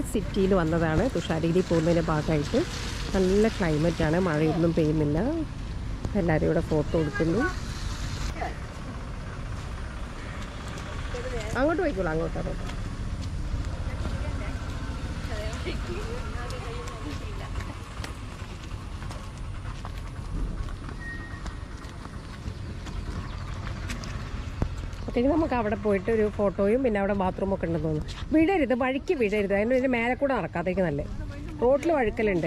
സിറ്റിയിൽ വന്നതാണ് തുഷാരഗിരി പോകുന്നതിൻ്റെ ഭാഗമായിട്ട് നല്ല ക്ലൈമറ്റാണ് മഴയൊന്നും പെയ്യുന്നില്ല എല്ലാവരും ഇവിടെ ഫോട്ടോ എടുക്കുന്നു അങ്ങോട്ട് പോയിക്കോളൂ അങ്ങോട്ട് അങ്ങോട്ട് അപ്പോഴത്തേക്ക് നമുക്ക് അവിടെ പോയിട്ട് ഒരു ഫോട്ടോയും പിന്നെ അവിടെ ബാത്റൂം ഒക്കെ ഉണ്ടെന്ന് തോന്നുന്നു വിടരുത് വഴിക്ക് വിടരുത് അതിൻ്റെ ഇതിന് മേലെ കൂടെ നടക്കാത്തേക്ക് നല്ല റോട്ടിൽ വഴുക്കലുണ്ട്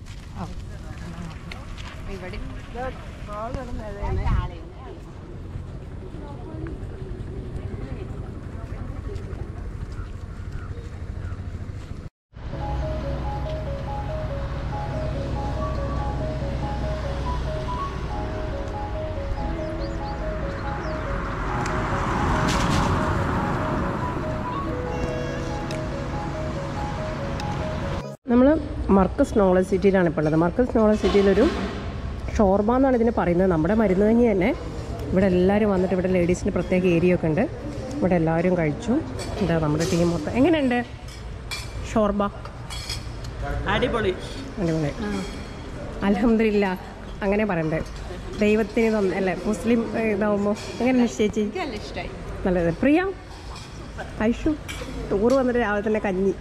നമ്മൾ മർക്കസ് നോളജ് സിറ്റിയിലാണ് ഇപ്പോൾ ഉള്ളത് മർക്കസ് നോളജ് സിറ്റിയിലൊരു ഷോർമ എന്നാണ് ഇതിന് പറയുന്നത് നമ്മുടെ മരുന്ന് കഞ്ഞി തന്നെ ഇവിടെ എല്ലാവരും വന്നിട്ട് ഇവിടെ ലേഡീസിന് പ്രത്യേക ഏരിയ ഒക്കെ ഉണ്ട് ഇവിടെ എല്ലാവരും കഴിച്ചു എന്താ നമ്മുടെ ടീം മൊത്തം എങ്ങനെയുണ്ട് ഷോർബ അടിപൊളി അടിപൊളി അലഹമില്ല അങ്ങനെ പറയണ്ടേ ദൈവത്തിന് തന്ന അല്ലേ മുസ്ലിം ഏ, ഇതാവുമ്പോൾ എങ്ങനെ നിശ്ചയിച്ച് നല്ലത് പ്രിയ ഐഷു ടൂർ വന്നിട്ട് രാവിലെ തന്നെ കഞ്ഞി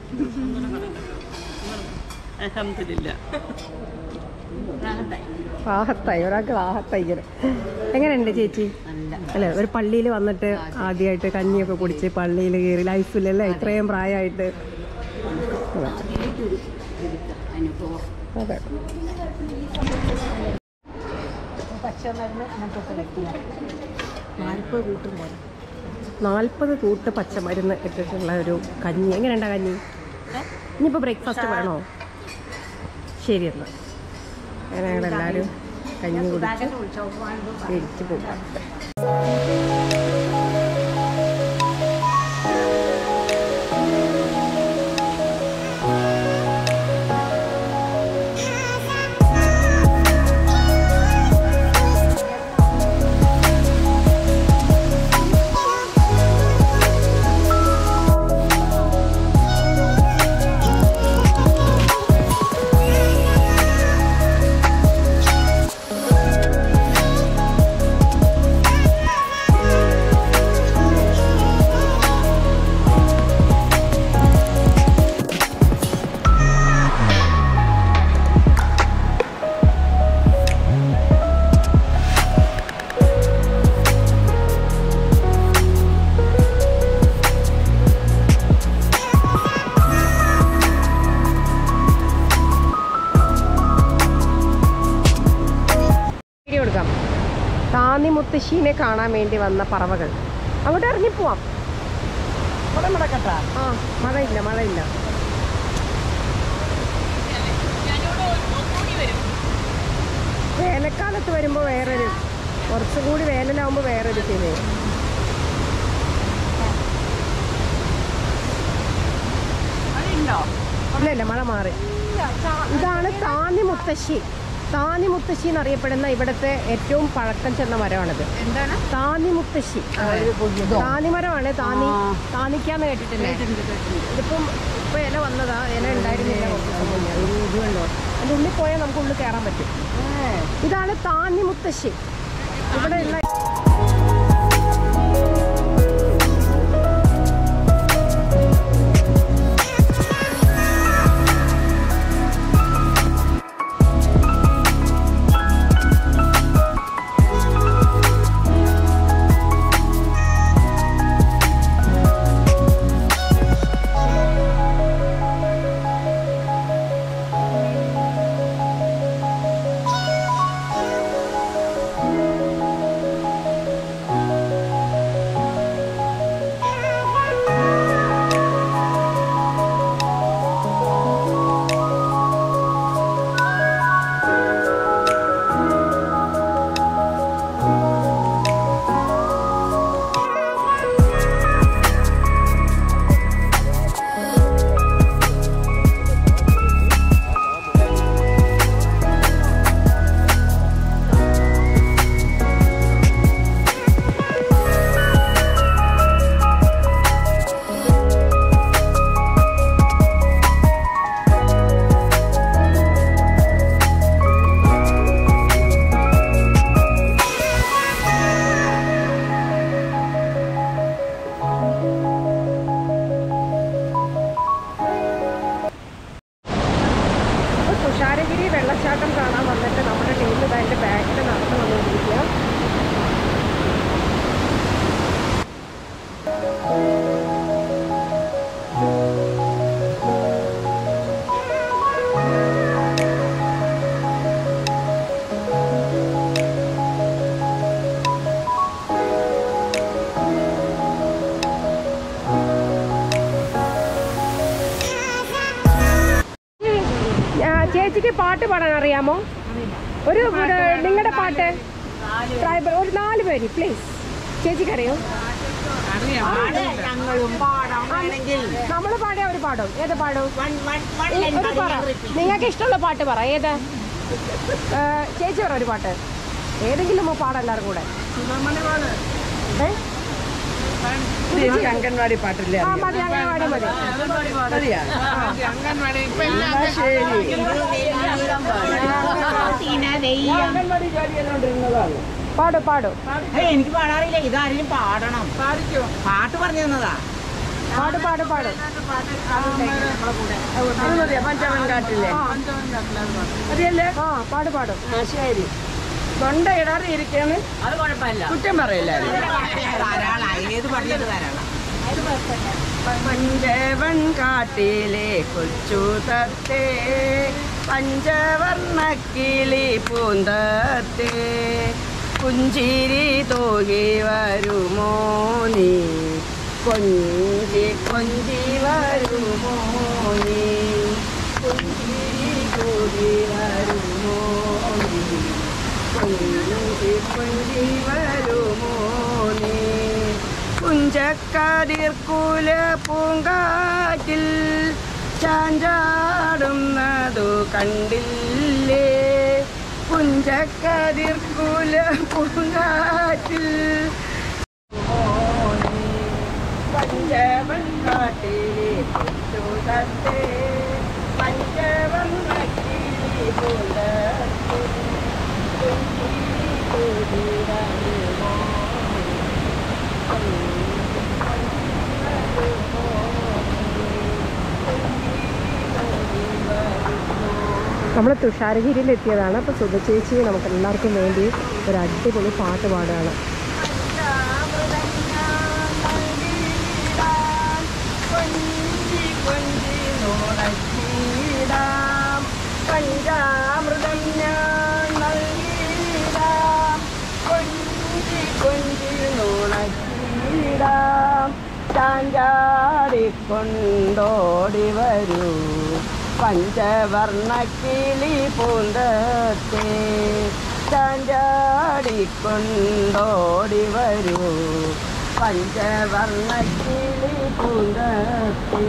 അലഹമില്ല റാഹത്തായി ഒരാൾക്ക് റാഹത്തായി ഇങ്ങനെ എങ്ങനെയുണ്ട് ചേച്ചി അല്ലേ ഒരു പള്ളിയിൽ വന്നിട്ട് ആദ്യമായിട്ട് കഞ്ഞിയൊക്കെ കുടിച്ച് പള്ളിയിൽ കയറി ലൈഫിലല്ലേ ഇത്രയും പ്രായമായിട്ട് അതെ നാൽപ്പത് കൂട്ട് പച്ചമരുന്ന് ഇട്ടിട്ടുള്ള ഒരു കഞ്ഞി എങ്ങനെയുണ്ടാ കഞ്ഞി ഇനിയിപ്പോൾ ബ്രേക്ക്ഫാസ്റ്റ് വേണോ ശരി എന്നാൽ അങ്ങനെ ഞങ്ങളെല്ലാവരും കഞ്ഞി കുടിച്ച് ഇടിച്ച് പോകാം വീഡിയോ എടുക്കാം താന്നി മുത്തശ്ശീനെ കാണാൻ വേണ്ടി വന്ന പറവകൾ അങ്ങോട്ട് ഇറങ്ങിപ്പോവാം ആ മഴയില്ല മഴയില്ല വേനൽക്കാലത്ത് വരുമ്പോൾ വേറൊരു കുറച്ചുകൂടി വേനലാവുമ്പോൾ വേറൊരു ഫീലേ ഇല്ല ഇല്ല മഴ മാറി ഇതാണ് താന്നി മുത്തശ്ശി താന്നി മുത്തശ്ശി എന്നറിയപ്പെടുന്ന ഇവിടുത്തെ ഏറ്റവും പഴക്കം ചെന്ന മരമാണിത് എന്താണ് താന്നി മുത്തശ്ശി താന്നി മരമാണ് താന്നി താന്നിക്കാന്ന് കേട്ടിട്ടില്ലേ ഇതിപ്പം ഇപ്പൊ ഇല വന്നതാ ഇല ഉണ്ടായിരുന്നില്ല കുറച്ച് ദിവസം മുന്നേ. ഒരു ഇത് കണ്ടോ അതിന്റെ ഉള്ളിൽ പോയാൽ നമുക്ക് ഉള്ളിൽ കയറാൻ പറ്റും ഇതാണ് താന്നി മുത്തശ്ശി ഇവിടെ ഉള്ള വെള്ളച്ചാട്ടം കാണാൻ വന്നിട്ട് നമ്മുടെ ടീമിൽ ഇതാ എൻ്റെ ബാക്കിൽ നടന്നു വന്നുകൊണ്ടിരിക്കുക ആ, ചേച്ചിക്ക് പാട്ട് പാടാൻ അറിയാമോ ഒരു നിങ്ങളുടെ പാട്ട് ട്രൈബൽ ഒരു നാല് പേര് പ്ലീസ് ചേച്ചിക്ക് അറിയോ നമ്മൾ പാടിയ ഒരു പാടും ഏത് പാടും ഈ- ഒരു പറ നിങ്ങൾക്ക് ഇഷ്ടമുള്ള പാട്ട് പറ ഏത് ഏ, ചേച്ചി പറ ഒരു പാട്ട് ഏതെങ്കിലും ഒന്ന് പാടാം എല്ലാവരും കൂടെ ഏ? അംഗൻവാടി പാട്ടില്ലേ ആ മതി അങ്ങനെ പാടി മതി അറിയാ അംഗൻവാടി ജോലി ചെയ്തോണ്ടിരുന്നതാണ് പാടും പാടും ഏയ് എനിക്ക് പാടാറില്ല ഇതാരെങ്കിലും പാടണം പാട്ട് പറഞ്ഞു തന്നതാ പാടും പാടും പാടും അത് മതിയാ പഞ്ചാബൻ കാട്ടില്ലേ മതിയല്ലേ ആ പാട് പാടും ആ ശരി തൊണ്ട ഇടാതെ ഇരിക്കാണ് അത് കുഴപ്പമില്ല കുറ്റം പറയില്ല ധാരാളായി ഏത് പറഞ്ഞത് ധാരാളം പഞ്ചവൻ കാട്ടിലെ കൊച്ചു തത്തേ പഞ്ചവർണ്ണക്കിളി പൂന്തത്തേ പുഞ്ചിരി തോകി വരുമോ നീ കൊഞ്ചി കൊഞ്ചി വരുമോ നീ പുഞ്ചിരി തോകി വരുമോ നീ കൊഞ്ചി കൊഞ്ചി വരുമോ നീ കുഞ്ചക്കതിർക്കൂല പൂങ്കാറ്റിൽ ചാഞ്ചാടുന്നതു കണ്ടില്ലേ കുഞ്ചക്കതിർക്കൂല പൂങ്കാറ്റിൽ പഞ്ചവൻ കാട്ടിലെ കൊച്ചുതത്തേ പഞ്ചവൻ നക്കിലി പൂന്തത്തേ കുഞ്ചിരി കൂടി വരുമോ നമ്മൾ തുഷാരഗിരിയിൽ എത്തിയതാണ് അപ്പോൾ സുധ ചേച്ചി നമുക്ക് എല്ലാവർക്കും വേണ്ടി ഒരു അടിപൊളി പാട്ട് പാടുകയാണ് കൊഞ്ചി കൊഞ്ചി നോടക്കിടാം പഞ്ചാമൃതം ഞാൻ നൽകിടാം കൊഞ്ചി കൊഞ്ചി നോണക്കിടാം ചാഞ്ചാടിക്കൊണ്ടോടി വരൂ പഞ്ചവർണ്ണക്കിളി പൂന്തത്തെ ചാഞ്ചാടിക്കൊണ്ടോടി വരൂ പഞ്ചവർണ്ണക്കിളി പൂന്തത്തെ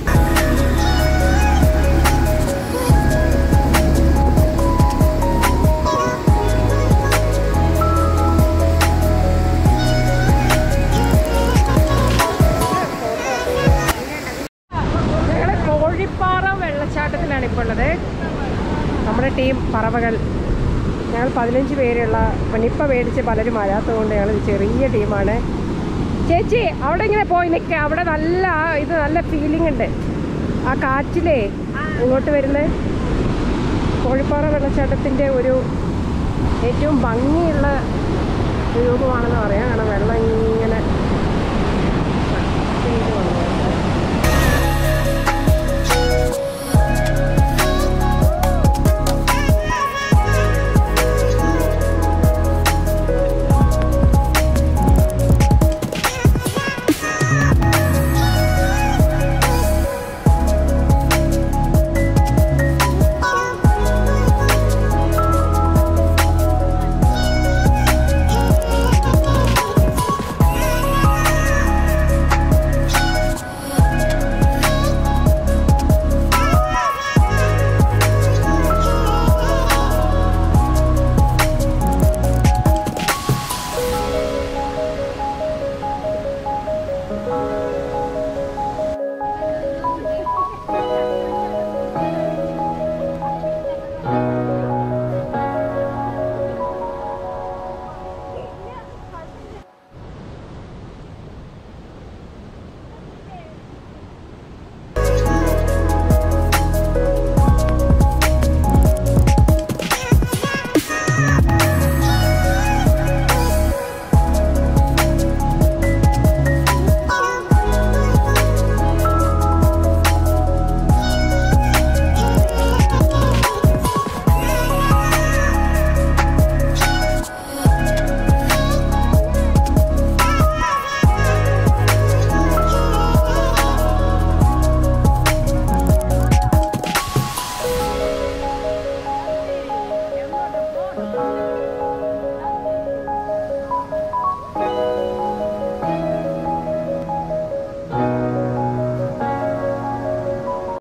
ഞങ്ങൾ കോഴിപ്പാറ വെള്ളച്ചാട്ടത്തിലാണ് ഇപ്പോൾ ഉള്ളത് നമ്മുടെ ടീം പറവകൾ ഞങ്ങൾ പതിനഞ്ച് പേരുള്ള നിപ്പ മേടിച്ച് പലരും വരാത്തതുകൊണ്ട് ഞങ്ങൾ ചെറിയ ടീമാണ് ചേച്ചി അവിടെ ഇങ്ങനെ പോയി നിൽക്കുക അവിടെ നല്ല ആ ഇത് നല്ല ഫീലിംഗ് ഉണ്ട് ആ കാറ്റിലേ ഇങ്ങോട്ട് വരുന്നത് കോഴിപ്പാറ വെള്ളച്ചാട്ടത്തിൻ്റെ ഒരു ഏറ്റവും ഭംഗിയുള്ള രൂപമാണെന്ന് പറയാം കാരണം വെള്ളം